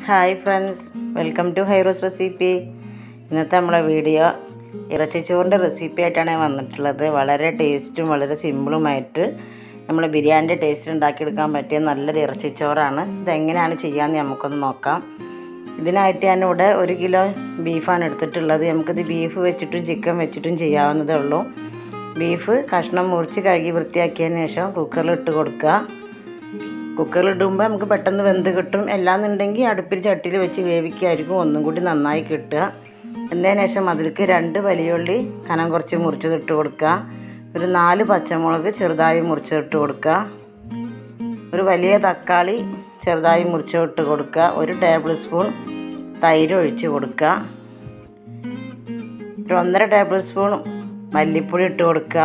hi friends welcome to ഹൈറോസ് recipe ഇന്നത്തെ നമ്മളെ വീഡിയോ ഇറച്ചിച്ചോറിൻ്റെ റെസിപ്പി ആയിട്ടാണ് ഞാൻ വന്നിട്ടുള്ളത് വളരെ ടേസ്റ്റും വളരെ സിമ്പിളുമായിട്ട് നമ്മൾ ബിരിയാണിൻ്റെ ടേസ്റ്റ് ഉണ്ടാക്കിയെടുക്കാൻ പറ്റിയ നല്ലൊരു ഇറച്ചിച്ചോറാണ് ഇതെങ്ങനെയാണ് ചെയ്യാമെന്ന് നമുക്കൊന്ന് നോക്കാം ഇതിനായിട്ട് ഞാനിവിടെ ഒരു കിലോ ബീഫാണ് എടുത്തിട്ടുള്ളത് നമുക്കിത് ബീഫ് വെച്ചിട്ടും ചിക്കൻ വെച്ചിട്ടും ചെയ്യാവുന്നതേ ഉള്ളൂ ബീഫ് കഷ്ണം മുറിച്ച് കഴുകി വൃത്തിയാക്കിയതിന് ശേഷം കുക്കറിൽ ഇട്ട് കൊടുക്കുക കുക്കറിൽ ഇടുമ്പോൾ നമുക്ക് പെട്ടെന്ന് വെന്ത് കിട്ടും എല്ലാന്നുണ്ടെങ്കിൽ അടുപ്പിൽ ചട്ടിയിൽ വെച്ച് വേവിക്കായിരിക്കും ഒന്നും കൂടി നന്നായി കിട്ടുക എന്നതിന് ശേഷം അതിലേക്ക് രണ്ട് വലിയുള്ളി കനം കുറച്ച് മുറിച്ചത് ഇട്ട് കൊടുക്കുക ഒരു നാല് പച്ചമുളക് ചെറുതായി മുറിച്ചത് ഇട്ട് കൊടുക്കുക ഒരു വലിയ തക്കാളി ചെറുതായി മുറിച്ചത് ഇട്ട് കൊടുക്കുക ഒരു ടേബിൾ സ്പൂൺ തൈര് ഒഴിച്ച് കൊടുക്കുക ഒരു ഒന്നര ടേബിൾ സ്പൂൺ മല്ലിപ്പൊടി ഇട്ട് കൊടുക്കുക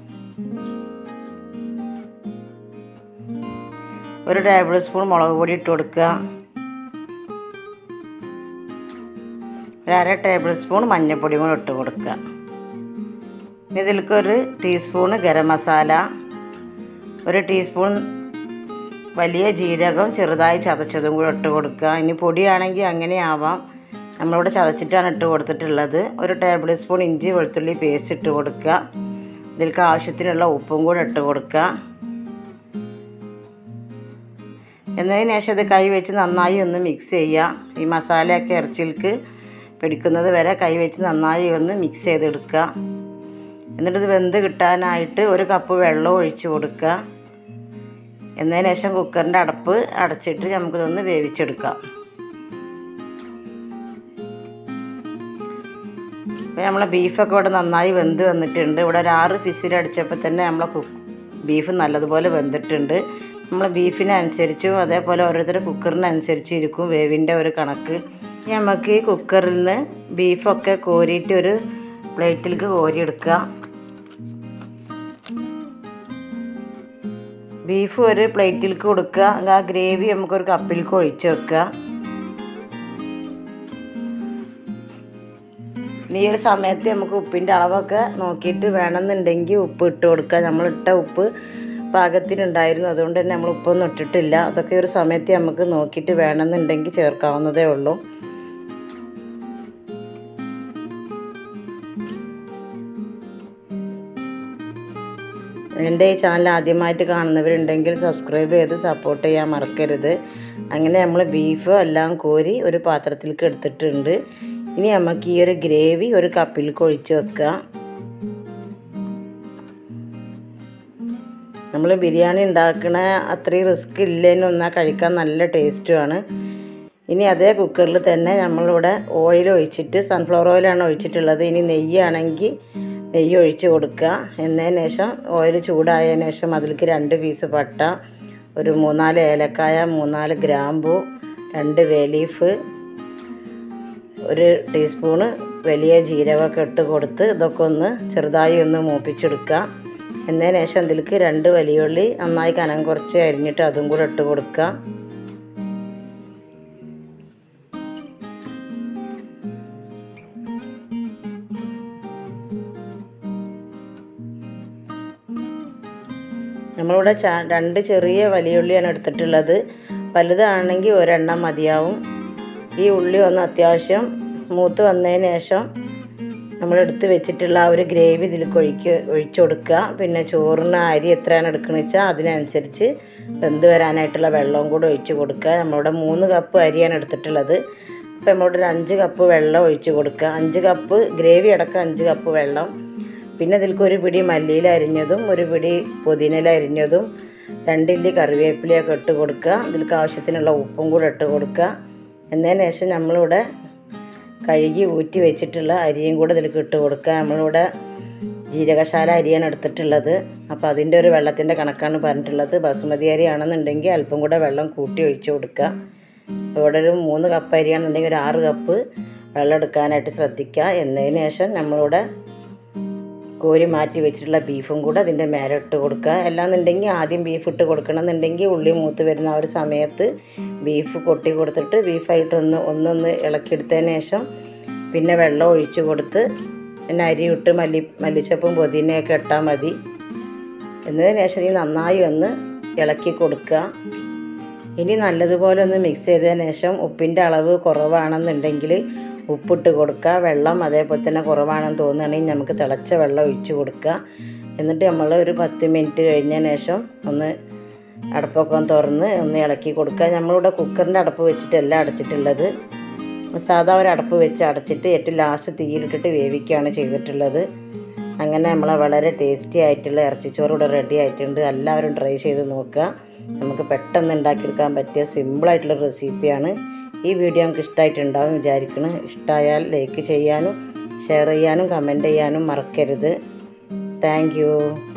ഒരു ടേബിൾ സ്പൂൺ മുളക് പൊടി ഇട്ട് കൊടുക്കുക ഒരു അര ടേബിൾ സ്പൂൺ മഞ്ഞൾപ്പൊടി കൂടെ ഇട്ട് കൊടുക്കുക ഇനി ഇതിലേക്ക് ഒരു ടീസ്പൂണ് ഗരം മസാല ഒരു ടീസ്പൂൺ വലിയ ജീരകം ചെറുതായി ചതച്ചതും കൂടെ ഇട്ട് കൊടുക്കുക ഇനി പൊടിയാണെങ്കിൽ അങ്ങനെ ആവാം നമ്മളിവിടെ ചതച്ചിട്ടാണ് ഇട്ട് കൊടുത്തിട്ടുള്ളത് ഒരു ടേബിൾ സ്പൂൺ ഇഞ്ചി വെളുത്തുള്ളി പേസ്റ്റ് ഇട്ട് കൊടുക്കുക ഇതിലേക്ക് ആവശ്യത്തിനുള്ള ഉപ്പും കൂടെ ഇട്ട് കൊടുക്കുക എന്നതിന് ശേഷം ഇത് കൈ വെച്ച് നന്നായി ഒന്ന് മിക്സ് ചെയ്യുക ഈ മസാലയൊക്കെ ഇറച്ചിയിലേക്ക് പിടിക്കുന്നത് വരെ കൈ വെച്ച് നന്നായി ഒന്ന് മിക്സ് ചെയ്തെടുക്കുക എന്നിട്ട് ഇത് വെന്ത് കിട്ടാനായിട്ട് ഒരു കപ്പ് വെള്ളം ഒഴിച്ച് കൊടുക്കുക എന്നതിന് ശേഷം കുക്കറിൻ്റെ അടപ്പ് അടച്ചിട്ട് നമുക്കിതൊന്ന് വേവിച്ചെടുക്കാം ഇപ്പോൾ നമ്മളെ ബീഫൊക്കെ ഇവിടെ നന്നായി വെന്ത് വന്നിട്ടുണ്ട് ഇവിടെ ഒരു ആറ് ഫിസിലടിച്ചപ്പോൾ തന്നെ നമ്മളെ കുക്ക് ബീഫ് നല്ലതുപോലെ വെന്തിട്ടുണ്ട് നമ്മളെ ബീഫിനനുസരിച്ചും അതേപോലെ ഓരോരുത്തരുടെ കുക്കറിനനുസരിച്ചും ഇരിക്കും വേവിൻ്റെ ഒരു കണക്ക് ഇനി നമുക്ക് ഈ കുക്കറിൽ നിന്ന് ബീഫൊക്കെ കോരിയിട്ട് ഒരു പ്ലേറ്റിലേക്ക് കോരിയെടുക്കുക ബീഫ് ഒരു പ്ലേറ്റിലേക്ക് കൊടുക്കുക ആ ഗ്രേവി നമുക്കൊരു കപ്പിലേക്ക് ഒഴിച്ച് വെക്കുക ഈ ഒരു സമയത്ത് നമുക്ക് ഉപ്പിൻ്റെ അളവൊക്കെ നോക്കിയിട്ട് വേണമെന്നുണ്ടെങ്കിൽ ഉപ്പ് ഇട്ട് കൊടുക്കുക നമ്മളിട്ട ഉപ്പ് പാകത്തിനുണ്ടായിരുന്നു അതുകൊണ്ട് തന്നെ നമ്മൾ ഉപ്പൊന്നും ഇട്ടിട്ടില്ല അതൊക്കെ ഒരു സമയത്ത് നമുക്ക് നോക്കിയിട്ട് വേണമെന്നുണ്ടെങ്കിൽ ചേർക്കാവുന്നതേ ഉള്ളൂ എൻ്റെ ഈ ചാനൽ ആദ്യമായിട്ട് കാണുന്നവരുണ്ടെങ്കിൽ സബ്സ്ക്രൈബ് ചെയ്ത് സപ്പോർട്ട് ചെയ്യാൻ മറക്കരുത് അങ്ങനെ നമ്മൾ ബീഫ് എല്ലാം കോരി ഒരു പാത്രത്തിലേക്ക് എടുത്തിട്ടുണ്ട് ഇനി നമുക്ക് ഈ ഒരു ഗ്രേവി ഒരു കപ്പിലേക്ക് ഒഴിച്ച് വെക്കുക നമ്മൾ ബിരിയാണി ഉണ്ടാക്കണ അത്രയും റിസ്ക് ഇല്ലെന്നൊന്നാൽ കഴിക്കാൻ നല്ല ടേസ്റ്റുമാണ് ഇനി അതേ കുക്കറിൽ തന്നെ നമ്മളിവിടെ ഓയിൽ ഒഴിച്ചിട്ട് സൺഫ്ലവർ ഓയിലാണ് ഒഴിച്ചിട്ടുള്ളത് ഇനി നെയ്യാണെങ്കിൽ നെയ്യ് ഒഴിച്ച് കൊടുക്കുക എന്നതിന് ശേഷം ഓയിൽ ചൂടായതിനു ശേഷം അതിലേക്ക് രണ്ട് പീസ് പട്ട ഒരു മൂന്നാല് ഏലക്കായ മൂന്നാല് ഗ്രാമ്പു രണ്ട് വേലീഫ് ഒരു ടീസ്പൂണ് വലിയ ജീരകമൊക്കെ ഇട്ട് കൊടുത്ത് ഇതൊക്കെ ഒന്ന് ചെറുതായി ഒന്ന് മൂപ്പിച്ചെടുക്കുക എന്നതിന് ശേഷം ഇതിലേക്ക് രണ്ട് വലിയുള്ളി നന്നായി കനം കുറച്ച് അരിഞ്ഞിട്ട് അതും കൂടെ ഇട്ട് കൊടുക്കുക നമ്മളിവിടെ ചാ രണ്ട് ചെറിയ വലിയുള്ളിയാണ് എടുത്തിട്ടുള്ളത് വലുതാണെങ്കിൽ ഒരെണ്ണം മതിയാവും ഈ ഉള്ളി ഒന്ന് അത്യാവശ്യം മൂത്ത് വന്നതിന് ശേഷം നമ്മൾ എടുത്ത് വെച്ചിട്ടുള്ള ആ ഒരു ഗ്രേവി ഇതിലേക്ക് ഒഴിക്ക് ഒഴിച്ചു കൊടുക്കുക പിന്നെ ചോറിന് അരി എത്രയാണ് എടുക്കണമെന്ന് വെച്ചാൽ അതിനനുസരിച്ച് വെന്ത് വരാനായിട്ടുള്ള വെള്ളവും കൂടെ ഒഴിച്ച് കൊടുക്കുക നമ്മളിവിടെ മൂന്ന് കപ്പ് അരിയാണ് എടുത്തിട്ടുള്ളത് അപ്പോൾ നമ്മളിവിടെ ഒരു അഞ്ച് കപ്പ് വെള്ളം ഒഴിച്ച് കൊടുക്കുക അഞ്ച് കപ്പ് ഗ്രേവി അടക്കം അഞ്ച് കപ്പ് വെള്ളം പിന്നെ ഇതിലേക്ക് ഒരു പിടി മല്ലിയില അരിഞ്ഞതും ഒരു പിടി പുതിനയില അരിഞ്ഞതും രണ്ടില്ലി കറിവേപ്പിലയൊക്കെ ഇട്ട് കൊടുക്കുക ഇതിലേക്ക് ആവശ്യത്തിനുള്ള ഉപ്പും കൂടെ ഇട്ട് കൊടുക്കുക എന്നതിന് ശേഷം നമ്മളിവിടെ കഴുകി ഊറ്റി വെച്ചിട്ടുള്ള അരിയും കൂടെ ഇതിലേക്ക് ഇട്ട് കൊടുക്കുക നമ്മളിവിടെ ജീരകശാല അരിയാണ് എടുത്തിട്ടുള്ളത് അപ്പോൾ അതിൻ്റെ ഒരു വെള്ളത്തിൻ്റെ കണക്കാണ് പറഞ്ഞിട്ടുള്ളത് ബസുമതി അരി ആണെന്നുണ്ടെങ്കിൽ അല്പം കൂടെ വെള്ളം കൂട്ടി ഒഴിച്ച് കൊടുക്കുക ഇവിടെ ഒരു മൂന്ന് കപ്പ് അരിയാണെന്നുണ്ടെങ്കിൽ ഒരു ആറ് കപ്പ് വെള്ളം എടുക്കാനായിട്ട് ശ്രദ്ധിക്കുക എന്നതിന് ശേഷം നമ്മളിവിടെ കോരി മാറ്റി വെച്ചിട്ടുള്ള ബീഫും കൂടെ അതിൻ്റെ മേലെ ഇട്ട് കൊടുക്കുക അല്ലാന്നുണ്ടെങ്കിൽ ആദ്യം ബീഫ് ഇട്ട് കൊടുക്കണം എന്നുണ്ടെങ്കിൽ ഉള്ളി മൂത്ത് വരുന്ന ആ ഒരു സമയത്ത് ബീഫ് കൊട്ടി കൊടുത്തിട്ട് ബീഫായിട്ടൊന്ന് ഒന്നൊന്ന് ഇളക്കിയെടുത്തതിന് ശേഷം പിന്നെ വെള്ളം ഒഴിച്ച് കൊടുത്ത് പിന്നെ അരി ഇട്ട് മല്ലി മല്ലിച്ചപ്പും പുതിനയൊക്കെ ഇട്ടാൽ മതി എന്നതിന് ശേഷം ഈ നന്നായി ഒന്ന് ഇളക്കി കൊടുക്കുക ഇനി നല്ലതുപോലെ ഒന്ന് മിക്സ് ചെയ്തതിന് ശേഷം ഉപ്പിൻ്റെ അളവ് കുറവാണെന്നുണ്ടെങ്കിൽ ഉപ്പിട്ട് കൊടുക്കുക വെള്ളം അതേപോലെ തന്നെ കുറവാണെന്ന് തോന്നുകയാണെങ്കിൽ നമുക്ക് തിളച്ച വെള്ളം ഒഴിച്ച് കൊടുക്കുക എന്നിട്ട് നമ്മൾ ഒരു പത്ത് മിനിറ്റ് കഴിഞ്ഞതിന് ശേഷം ഒന്ന് അടപ്പൊക്കെ ഒന്ന് തുറന്ന് ഒന്ന് ഇളക്കി കൊടുക്കുക നമ്മളിവിടെ കുക്കറിൻ്റെ അടപ്പ് വെച്ചിട്ടല്ല അടച്ചിട്ടുള്ളത് സാധാ ഒരു അടപ്പ് വെച്ച് അടച്ചിട്ട് ഏറ്റവും ലാസ്റ്റ് തീയിലിട്ടിട്ട് വേവിക്കുകയാണ് ചെയ്തിട്ടുള്ളത് അങ്ങനെ നമ്മളെ വളരെ ടേസ്റ്റി ആയിട്ടുള്ള ഇറച്ചിച്ചോറ് ഇവിടെ റെഡി ആയിട്ടുണ്ട് എല്ലാവരും ട്രൈ ചെയ്ത് നോക്കുക നമുക്ക് പെട്ടെന്ന് ഉണ്ടാക്കിയെടുക്കാൻ പറ്റിയ സിമ്പിളായിട്ടുള്ള റെസിപ്പിയാണ് ഈ വീഡിയോ നമുക്ക് ഇഷ്ടമായിട്ടുണ്ടാവും വിചാരിക്കണം ഇഷ്ടമായാൽ ലൈക്ക് ചെയ്യാനും ഷെയർ ചെയ്യാനും കമൻറ്റ് ചെയ്യാനും മറക്കരുത് താങ്ക്